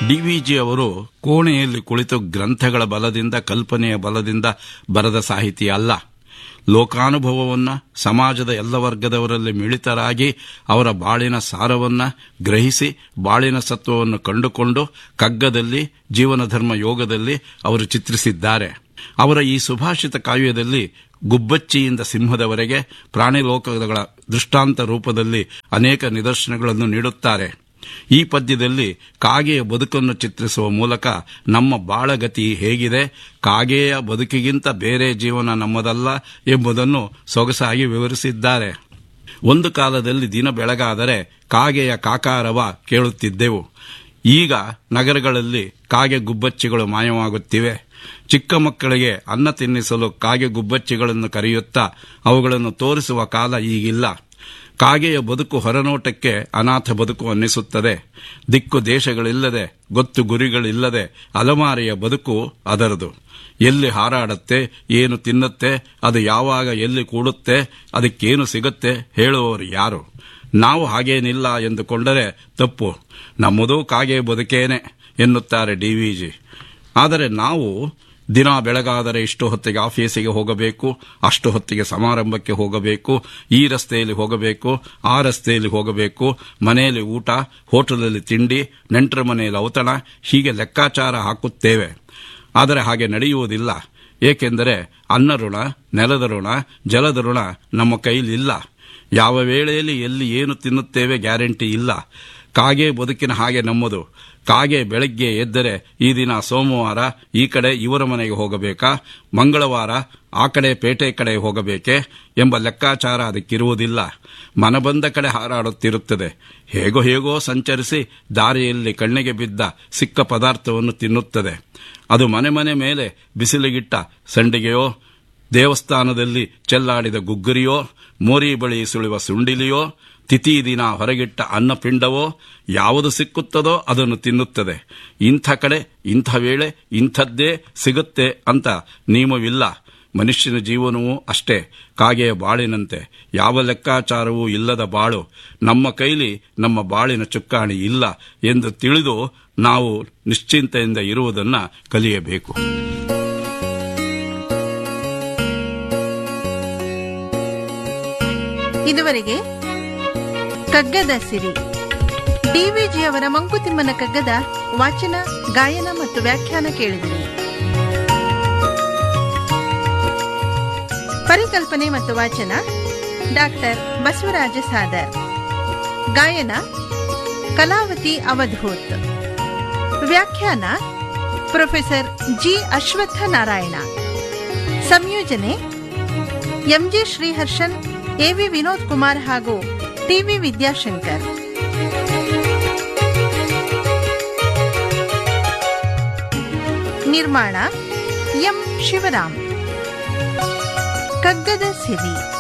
ಡಿವಿಜಿ ಅವರು ಕೋಣೆಯಲ್ಲಿ ಕುಳಿತು ಗ್ರಂಥಗಳ ಬಲದಿಂದ ಕಲ್ಪನೆಯ ಬಲದಿಂದ ಬರದ ಸಾಹಿತಿ ಅಲ್ಲ ಲೋಕಾನುಭವವನ್ನ ಸಮಾಜದ ಎಲ್ಲ ವರ್ಗದವರಲ್ಲಿ ಮಿಳಿತರಾಗಿ ಅವರ ಬಾಳಿನ ಸಾರವನ್ನ ಗ್ರಹಿಸಿ ಬಾಳಿನ ಸತ್ವವನ್ನು ಕಂಡುಕೊಂಡು ಕಗ್ಗದಲ್ಲಿ ಜೀವನ ಧರ್ಮ ಯೋಗದಲ್ಲಿ ಅವರು ಚಿತ್ರಿಸಿದ್ದಾರೆ ಅವರ ಈ ಸುಭಾಷಿತ ಕಾವ್ಯದಲ್ಲಿ ಗುಬ್ಬಚ್ಚಿಯಿಂದ ಸಿಂಹದವರೆಗೆ ಪ್ರಾಣಿ ಲೋಕಗಳ ದೃಷ್ಟಾಂತ ರೂಪದಲ್ಲಿ ಅನೇಕ ನಿದರ್ಶನಗಳನ್ನು ನೀಡುತ್ತಾರೆ ಈ ಪದ್ಯದಲ್ಲಿ ಕಾಗೆಯ ಬದುಕನ್ನು ಚಿತ್ರಿಸುವ ಮೂಲಕ ನಮ್ಮ ಬಾಳಗತಿ ಹೇಗಿದೆ ಕಾಗೆಯ ಬದುಕಿಗಿಂತ ಬೇರೆ ಜೀವನ ನಮ್ಮದಲ್ಲ ಎಂಬುದನ್ನು ಸೊಗಸಾಗಿ ವಿವರಿಸಿದ್ದಾರೆ ಒಂದು ಕಾಲದಲ್ಲಿ ದಿನ ಬೆಳಗಾದರೆ ಕಾಗೆಯ ಕಾಕಾರವ ಕೇಳುತ್ತಿದ್ದೆವು ಈಗ ನಗರಗಳಲ್ಲಿ ಕಾಗೆ ಗುಬ್ಬಚ್ಚಿಗಳು ಮಾಯವಾಗುತ್ತಿವೆ ಚಿಕ್ಕ ಮಕ್ಕಳಿಗೆ ಅನ್ನ ತಿನ್ನಿಸಲು ಕಾಗೆ ಗುಬ್ಬಚ್ಚಿಗಳನ್ನು ಕರೆಯುತ್ತಾ ಅವುಗಳನ್ನು ತೋರಿಸುವ ಕಾಲ ಈಗಿಲ್ಲ ಕಾಗೆಯ ಬದುಕು ಹೊರನೋಟಕ್ಕೆ ಅನಾಥ ಬದುಕು ಅನ್ನಿಸುತ್ತದೆ ದಿಕ್ಕು ದೇಶಗಳಿಲ್ಲದೆ ಗೊತ್ತು ಗುರಿಗಳಿಲ್ಲದೆ ಅಲಮಾರಿಯ ಬದುಕು ಅದರದು ಎಲ್ಲಿ ಹಾರಾಡುತ್ತೆ ಏನು ತಿನ್ನುತ್ತೆ ಅದು ಯಾವಾಗ ಎಲ್ಲಿ ಕೂಡುತ್ತೆ ಅದಕ್ಕೇನು ಸಿಗುತ್ತೆ ಹೇಳುವವರು ಯಾರು ನಾವು ಹಾಗೇನಿಲ್ಲ ಎಂದುಕೊಂಡರೆ ತಪ್ಪು ನಮ್ಮದು ಕಾಗೆ ಬದುಕೇನೆ ಎನ್ನುತ್ತಾರೆ ಡಿವಿಜಿ ಆದರೆ ನಾವು ದಿನ ಬೆಳಗಾದರೆ ಇಷ್ಟು ಹೊತ್ತಿಗೆ ಆಫೀಸಿಗೆ ಹೋಗಬೇಕು ಅಷ್ಟು ಹೊತ್ತಿಗೆ ಸಮಾರಂಭಕ್ಕೆ ಹೋಗಬೇಕು ಈ ರಸ್ತೆಯಲ್ಲಿ ಹೋಗಬೇಕು ಆ ರಸ್ತೆಯಲ್ಲಿ ಹೋಗಬೇಕು ಮನೆಯಲ್ಲಿ ಊಟ ಹೋಟೆಲಲ್ಲಿ ತಿಂಡಿ ನೆಂಟರ ಮನೆಯಲ್ಲಿ ಔತಣ ಹೀಗೆ ಲೆಕ್ಕಾಚಾರ ಹಾಕುತ್ತೇವೆ ಆದರೆ ಹಾಗೆ ನಡೆಯುವುದಿಲ್ಲ ಏಕೆಂದರೆ ಅನ್ನ ಋಣ ನೆಲದ ಋಣ ಜಲದ ಋಣ ನಮ್ಮ ಕೈಲಿಲ್ಲ ಯಾವ ವೇಳೆಯಲ್ಲಿ ಎಲ್ಲಿ ಏನು ತಿನ್ನುತ್ತೇವೆ ಗ್ಯಾರಂಟಿ ಇಲ್ಲ ಕಾಗೆ ಬದುಕಿನ ಹಾಗೆ ನಮ್ಮದು ಕಾಗೆ ಬೆಳಗ್ಗೆ ಎದ್ದರೆ ಈ ದಿನ ಸೋಮವಾರ ಈ ಕಡೆ ಇವರ ಮನೆಗೆ ಹೋಗಬೇಕಾ ಮಂಗಳವಾರ ಆ ಕಡೆ ಪೇಟೆ ಕಡೆ ಹೋಗಬೇಕೆ ಎಂಬ ಲೆಕ್ಕಾಚಾರ ಅದಕ್ಕಿರುವುದಿಲ್ಲ ಮನಬಂದ ಕಡೆ ಹಾರಾಡುತ್ತಿರುತ್ತದೆ ಹೇಗೋ ಹೇಗೋ ಸಂಚರಿಸಿ ದಾರಿಯಲ್ಲಿ ಕಣ್ಣಿಗೆ ಬಿದ್ದ ಸಿಕ್ಕ ಪದಾರ್ಥವನ್ನು ತಿನ್ನುತ್ತದೆ ಅದು ಮನೆ ಮನೆ ಮೇಲೆ ಬಿಸಿಲಿಗಿಟ್ಟ ಸಂಡಿಗೆಯೋ ದೇವಸ್ಥಾನದಲ್ಲಿ ಚೆಲ್ಲಾಡಿದ ಗುಗ್ಗುರಿಯೋ ಮೋರಿ ಬಳಿ ಸುಳಿವ ಸುಂಡಿಲಿಯೋ ತಿಥಿ ದಿನ ಹೊರಗಿಟ್ಟ ಅನ್ನಪಿಂಡವೋ ಯಾವುದು ಸಿಕ್ಕುತ್ತದೋ ಅದನ್ನು ತಿನ್ನುತ್ತದೆ ಇಂಥ ಕಡೆ ಇಂಥ ವೇಳೆ ಇಂಥದ್ದೇ ಸಿಗುತ್ತೆ ಅಂತ ನಿಯಮವಿಲ್ಲ ಮನುಷ್ಯನ ಜೀವನವೂ ಅಷ್ಟೇ ಕಾಗೆಯ ಬಾಳಿನಂತೆ ಯಾವ ಲೆಕ್ಕಾಚಾರವೂ ಇಲ್ಲದ ಬಾಳು ನಮ್ಮ ಕೈಲಿ ನಮ್ಮ ಬಾಳಿನ ಚುಕ್ಕಾಣಿ ಇಲ್ಲ ಎಂದು ತಿಳಿದು ನಾವು ನಿಶ್ಚಿಂತೆಯಿಂದ ಇರುವುದನ್ನು ಕಲಿಯಬೇಕು ಇದುವರೆಗೆ ಕಗ್ಗದ ಸಿರಿ ಡಿವಿಜಿಯವರ ಮಂಕುತಿಮ್ಮನ ಕಗ್ಗದ ವಾಚನ ಗಾಯನ ಮತ್ತು ವ್ಯಾಖ್ಯಾನ ಕೇಳಿದಿರಿ ಪರಿಕಲ್ಪನೆ ಮತ್ತು ವಾಚನ ಡಾಕ್ಟರ್ ಬಸವರಾಜ ಸಾದರ್ ಗಾಯನ ಕಲಾವತಿ ಅವಧೂತ್ ವ್ಯಾಖ್ಯಾನ ಪ್ರೊಫೆಸರ್ ಜಿ ಅಶ್ವತ್ಥ ನಾರಾಯಣ ಸಂಯೋಜನೆ ಎಂಜಿ ಶ್ರೀಹರ್ಷನ್ ಎವಿ ವಿನೋದ್ ಕುಮಾರ್ ಹಾಗೂ ಟಿವಿ ವಿದ್ಯಾಶಂಕರ್ ನಿರ್ಮಾಣ ಎಂ ಶಿವರಾಮ್ ಕಗ್ಗದ ಸಿರಿ